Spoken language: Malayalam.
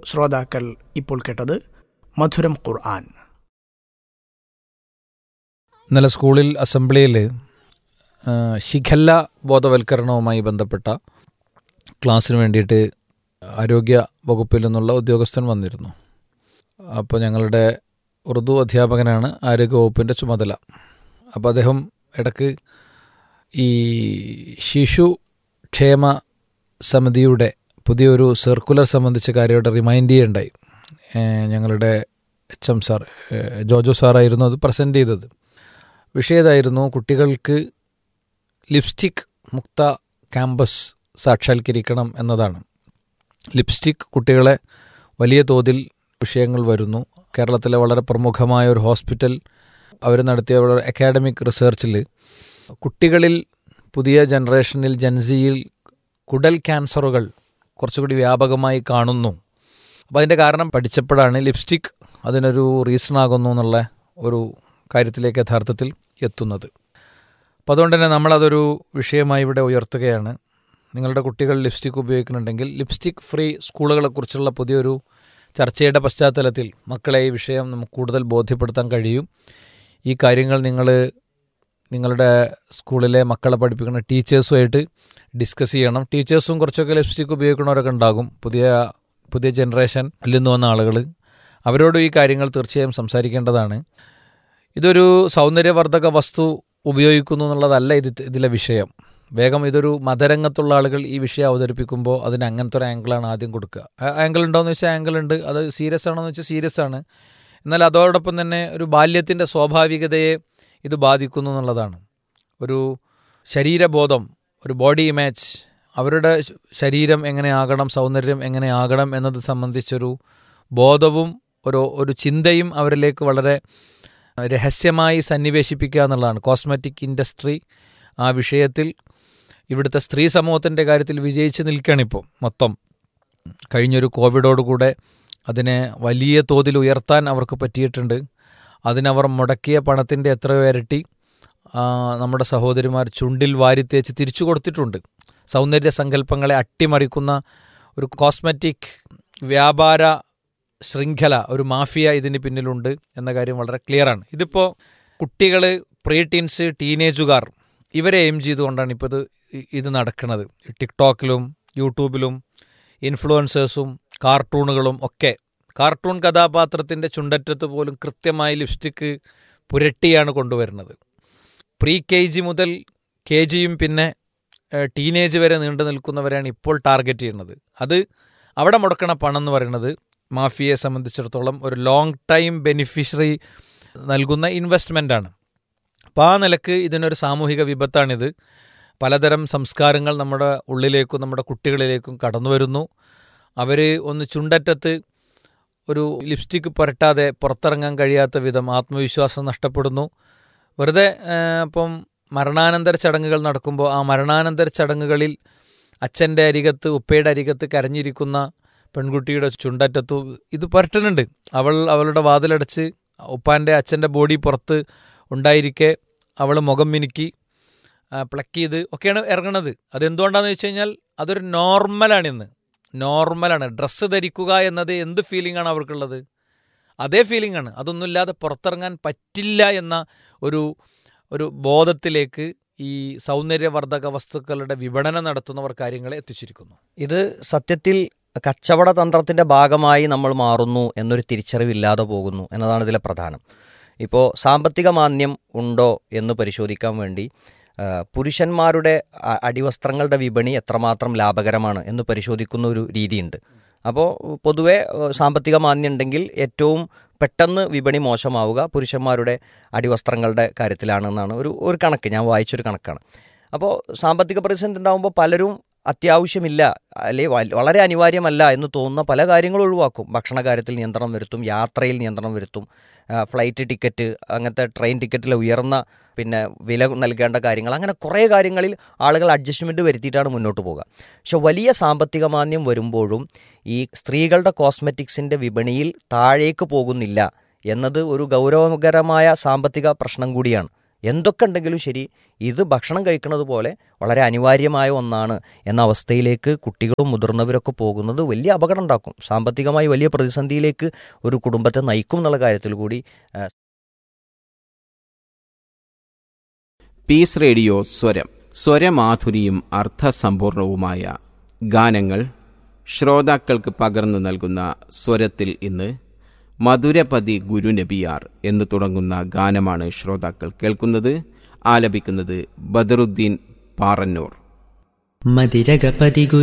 ശ്രോതാക്കൾ ഇപ്പോൾ കേട്ടത് മധുരം ഖുർആൻ ഇന്നലെ സ്കൂളിൽ അസംബ്ലിയിൽ ശിഖല്ല ബോധവൽക്കരണവുമായി ബന്ധപ്പെട്ട ക്ലാസ്സിന് വേണ്ടിയിട്ട് ആരോഗ്യ വകുപ്പിൽ നിന്നുള്ള ഉദ്യോഗസ്ഥൻ വന്നിരുന്നു അപ്പോൾ ഞങ്ങളുടെ ഉറുദു അധ്യാപകനാണ് ആരോഗ്യ വകുപ്പിൻ്റെ ചുമതല അപ്പോൾ അദ്ദേഹം ഇടക്ക് ഈ ശിശു ക്ഷേമ സമിതിയുടെ പുതിയൊരു സർക്കുലർ സംബന്ധിച്ച കാര്യമായിട്ട് റിമൈൻഡ് ചെയ്യുണ്ടായി ഏഹ് ഞങ്ങളുടെ എച്ച് എം സാർ ഏഹ് ജോജോ സാറായിരുന്നു അത് പ്രസൻറ്റ് ചെയ്തത് വിഷയം ഇതായിരുന്നു കുട്ടികൾക്ക് ലിപ്സ്റ്റിക് മുക്ത ക്യാമ്പസ് സാക്ഷാത്കരിക്കണം എന്നതാണ് ലിപ്സ്റ്റിക് കുട്ടികളെ വലിയ തോതിൽ വിഷയങ്ങൾ വരുന്നു കേരളത്തിലെ വളരെ പ്രമുഖമായ ഒരു ഹോസ്പിറ്റൽ അവർ നടത്തിയ ഒരു അക്കാഡമിക് റിസർച്ചിൽ കുട്ടികളിൽ പുതിയ ജനറേഷനിൽ ജൻസിയിൽ കുടൽ ക്യാൻസറുകൾ കുറച്ചുകൂടി വ്യാപകമായി കാണുന്നു അപ്പോൾ അതിൻ്റെ കാരണം പഠിച്ചപ്പോഴാണ് ലിപ്സ്റ്റിക് അതിനൊരു റീസൺ ആകുന്നു എന്നുള്ള ഒരു കാര്യത്തിലേക്ക് യഥാർത്ഥത്തിൽ എത്തുന്നത് അപ്പോൾ അതുകൊണ്ട് തന്നെ നമ്മളതൊരു വിഷയമായി ഇവിടെ ഉയർത്തുകയാണ് നിങ്ങളുടെ കുട്ടികൾ ലിപ്സ്റ്റിക് ഉപയോഗിക്കുന്നുണ്ടെങ്കിൽ ലിപ്സ്റ്റിക് ഫ്രീ സ്കൂളുകളെക്കുറിച്ചുള്ള പുതിയൊരു ചർച്ചയുടെ പശ്ചാത്തലത്തിൽ മക്കളെ ഈ വിഷയം നമുക്ക് കൂടുതൽ ബോധ്യപ്പെടുത്താൻ കഴിയും ഈ കാര്യങ്ങൾ നിങ്ങൾ നിങ്ങളുടെ സ്കൂളിലെ മക്കളെ പഠിപ്പിക്കുന്ന ടീച്ചേഴ്സുമായിട്ട് ഡിസ്കസ് ചെയ്യണം ടീച്ചേഴ്സും കുറച്ചൊക്കെ ലിപ്സ്റ്റിക് ഉപയോഗിക്കുന്നവരൊക്കെ ഉണ്ടാകും പുതിയ പുതിയ ജനറേഷനിൽ നിന്ന് വന്ന ആളുകൾ അവരോട് ഈ കാര്യങ്ങൾ തീർച്ചയായും സംസാരിക്കേണ്ടതാണ് ഇതൊരു സൗന്ദര്യവർദ്ധക വസ്തു ഉപയോഗിക്കുന്നു എന്നുള്ളതല്ല ഇത് ഇതിലെ വിഷയം വേഗം ഇതൊരു മതരംഗത്തുള്ള ആളുകൾ ഈ വിഷയം അവതരിപ്പിക്കുമ്പോൾ അതിന് അങ്ങനത്തെ ഒരു ആംഗിളാണ് ആദ്യം കൊടുക്കുക ആംഗിൾ ഉണ്ടോയെന്ന് വെച്ചാൽ ആംഗിൾ ഉണ്ട് അത് സീരിയസ് ആണോ എന്ന് വെച്ചാൽ സീരിയസ് ആണ് എന്നാൽ അതോടൊപ്പം തന്നെ ഒരു ബാല്യത്തിൻ്റെ സ്വാഭാവികതയെ ഇത് ബാധിക്കുന്നു എന്നുള്ളതാണ് ഒരു ശരീരബോധം ഒരു ബോഡി ഇമേജ് അവരുടെ ശരീരം എങ്ങനെയാകണം സൗന്ദര്യം എങ്ങനെയാകണം എന്നത് സംബന്ധിച്ചൊരു ബോധവും ഒരു ഒരു ചിന്തയും അവരിലേക്ക് വളരെ രഹസ്യമായി സന്നിവേശിപ്പിക്കുക എന്നുള്ളതാണ് കോസ്മെറ്റിക് ഇൻഡസ്ട്രി ആ വിഷയത്തിൽ ഇവിടുത്തെ സ്ത്രീ സമൂഹത്തിൻ്റെ കാര്യത്തിൽ വിജയിച്ച് നിൽക്കുകയാണിപ്പോൾ മൊത്തം കഴിഞ്ഞൊരു കോവിഡോടുകൂടെ അതിനെ വലിയ തോതിൽ ഉയർത്താൻ അവർക്ക് പറ്റിയിട്ടുണ്ട് അതിനവർ മുടക്കിയ പണത്തിൻ്റെ എത്രയോ ഇരട്ടി നമ്മുടെ സഹോദരിമാർ ചുണ്ടിൽ വാരിത്തേച്ച് തിരിച്ചു കൊടുത്തിട്ടുണ്ട് സൗന്ദര്യ സങ്കല്പങ്ങളെ അട്ടിമറിക്കുന്ന ഒരു കോസ്മെറ്റിക് വ്യാപാര ശൃംഖല ഒരു മാഫിയ ഇതിന് പിന്നിലുണ്ട് എന്ന കാര്യം വളരെ ക്ലിയറാണ് ഇതിപ്പോൾ കുട്ടികൾ പ്രീ ടീൻസ് ടീനേജുകാർ ഇവരെ എയിം ചെയ്തുകൊണ്ടാണ് ഇപ്പോൾ ഇത് ഇത് നടക്കുന്നത് ടിക്ടോക്കിലും യൂട്യൂബിലും ഇൻഫ്ലുവൻസേഴ്സും കാർട്ടൂണുകളും ഒക്കെ കാർട്ടൂൺ കഥാപാത്രത്തിൻ്റെ ചുണ്ടറ്റത്ത് പോലും കൃത്യമായി ലിപ്സ്റ്റിക്ക് പുരട്ടിയാണ് കൊണ്ടുവരുന്നത് പ്രീ കെ ജി മുതൽ കെ ജിയും പിന്നെ ടീനേജ് വരെ നീണ്ടു നിൽക്കുന്നവരാണ് ഇപ്പോൾ ടാർഗറ്റ് ചെയ്യുന്നത് അത് അവിടെ മുടക്കണ പണം എന്ന് പറയുന്നത് മാഫിയയെ സംബന്ധിച്ചിടത്തോളം ഒരു ലോങ് ടൈം ബെനിഫിഷ്യറി നൽകുന്ന ഇൻവെസ്റ്റ്മെൻ്റാണ് അപ്പോൾ ആ നിലക്ക് ഇതിനൊരു സാമൂഹിക വിപത്താണിത് പലതരം സംസ്കാരങ്ങൾ നമ്മുടെ ഉള്ളിലേക്കും നമ്മുടെ കുട്ടികളിലേക്കും കടന്നു വരുന്നു അവർ ഒന്ന് ചുണ്ടറ്റത്ത് ഒരു ലിപ്സ്റ്റിക്ക് പുരട്ടാതെ പുറത്തിറങ്ങാൻ കഴിയാത്ത വിധം ആത്മവിശ്വാസം നഷ്ടപ്പെടുന്നു വെറുതെ ഇപ്പം മരണാനന്തര ചടങ്ങുകൾ നടക്കുമ്പോൾ ആ മരണാനന്തര ചടങ്ങുകളിൽ അച്ഛൻ്റെ അരികത്ത് ഉപ്പയുടെ അരികത്ത് കരഞ്ഞിരിക്കുന്ന പെൺകുട്ടിയുടെ ചുണ്ടറ്റത്തു ഇത് പുരട്ടുന്നുണ്ട് അവൾ അവളുടെ വാതിലടച്ച് ഉപ്പാൻ്റെ അച്ഛൻ്റെ ബോഡി പുറത്ത് ഉണ്ടായിരിക്കെ അവൾ മുഖം മിനുക്കി പ്ലക്ക് ചെയ്ത് ഒക്കെയാണ് ഇറങ്ങണത് അതെന്തുകൊണ്ടാണെന്ന് വെച്ച് കഴിഞ്ഞാൽ അതൊരു നോർമലാണ് ഇന്ന് നോർമലാണ് ഡ്രസ്സ് ധരിക്കുക എന്നത് എന്ത് ഫീലിംഗ് ആണ് അവർക്കുള്ളത് അതേ ഫീലിംഗ് ആണ് അതൊന്നുമില്ലാതെ പുറത്തിറങ്ങാൻ പറ്റില്ല എന്ന ഒരു ഒരു ബോധത്തിലേക്ക് ഈ സൗന്ദര്യവർദ്ധക വസ്തുക്കളുടെ വിപണനം നടത്തുന്നവർ കാര്യങ്ങളെ എത്തിച്ചിരിക്കുന്നു ഇത് സത്യത്തിൽ കച്ചവട തന്ത്രത്തിൻ്റെ ഭാഗമായി നമ്മൾ മാറുന്നു എന്നൊരു തിരിച്ചറിവില്ലാതെ പോകുന്നു എന്നതാണ് ഇതിലെ പ്രധാനം ഇപ്പോൾ സാമ്പത്തിക മാന്യം ഉണ്ടോ എന്ന് പരിശോധിക്കാൻ വേണ്ടി പുരുഷന്മാരുടെ അടിവസ്ത്രങ്ങളുടെ വിപണി എത്രമാത്രം ലാഭകരമാണ് എന്ന് പരിശോധിക്കുന്ന ഒരു രീതിയുണ്ട് അപ്പോൾ പൊതുവെ സാമ്പത്തിക മാന്യം ഉണ്ടെങ്കിൽ ഏറ്റവും പെട്ടെന്ന് വിപണി മോശമാവുക പുരുഷന്മാരുടെ അടിവസ്ത്രങ്ങളുടെ കാര്യത്തിലാണെന്നാണ് ഒരു ഒരു കണക്ക് ഞാൻ വായിച്ചൊരു കണക്കാണ് അപ്പോൾ സാമ്പത്തിക പ്രതിസന്ധി ഉണ്ടാകുമ്പോൾ പലരും അത്യാവശ്യമില്ല അല്ലെ വളരെ അനിവാര്യമല്ല എന്ന് തോന്നുന്ന പല കാര്യങ്ങളും ഒഴിവാക്കും ഭക്ഷണ കാര്യത്തിൽ നിയന്ത്രണം വരുത്തും യാത്രയിൽ നിയന്ത്രണം വരുത്തും ഫ്ലൈറ്റ് ടിക്കറ്റ് അങ്ങനത്തെ ട്രെയിൻ ടിക്കറ്റിലെ ഉയർന്ന പിന്നെ വില നൽകേണ്ട കാര്യങ്ങൾ അങ്ങനെ കുറേ കാര്യങ്ങളിൽ ആളുകൾ അഡ്ജസ്റ്റ്മെൻറ്റ് വരുത്തിയിട്ടാണ് മുന്നോട്ട് പോകുക പക്ഷെ വലിയ സാമ്പത്തിക മാന്യം വരുമ്പോഴും ഈ സ്ത്രീകളുടെ കോസ്മെറ്റിക്സിൻ്റെ വിപണിയിൽ താഴേക്ക് പോകുന്നില്ല എന്നത് ഒരു ഗൗരവകരമായ സാമ്പത്തിക പ്രശ്നം കൂടിയാണ് എന്തൊക്കെ ഉണ്ടെങ്കിലും ശരി ഇത് ഭക്ഷണം കഴിക്കുന്നത് പോലെ വളരെ അനിവാര്യമായ ഒന്നാണ് എന്ന അവസ്ഥയിലേക്ക് കുട്ടികളും മുതിർന്നവരൊക്കെ പോകുന്നത് വലിയ അപകടം ഉണ്ടാക്കും സാമ്പത്തികമായി വലിയ പ്രതിസന്ധിയിലേക്ക് ഒരു കുടുംബത്തെ നയിക്കും എന്നുള്ള കാര്യത്തിൽ കൂടി ആ, പീസ് റേഡിയോ സ്വരം സ്വരമാധുരിയും അർത്ഥസമ്പൂർണവുമായ ഗാനങ്ങൾ ശ്രോതാക്കൾക്ക് പകർന്നു നൽകുന്ന സ്വരത്തിൽ ഇന്ന് മധുരപതി ഗുരുനബിയാർ എന്ന് തുടങ്ങുന്ന ഗാനമാണ് ശ്രോതാക്കൾ കേൾക്കുന്നത് ആലപിക്കുന്നത് ബദറുദ്ദീൻ പാറന്നൂർ മതിരകപതി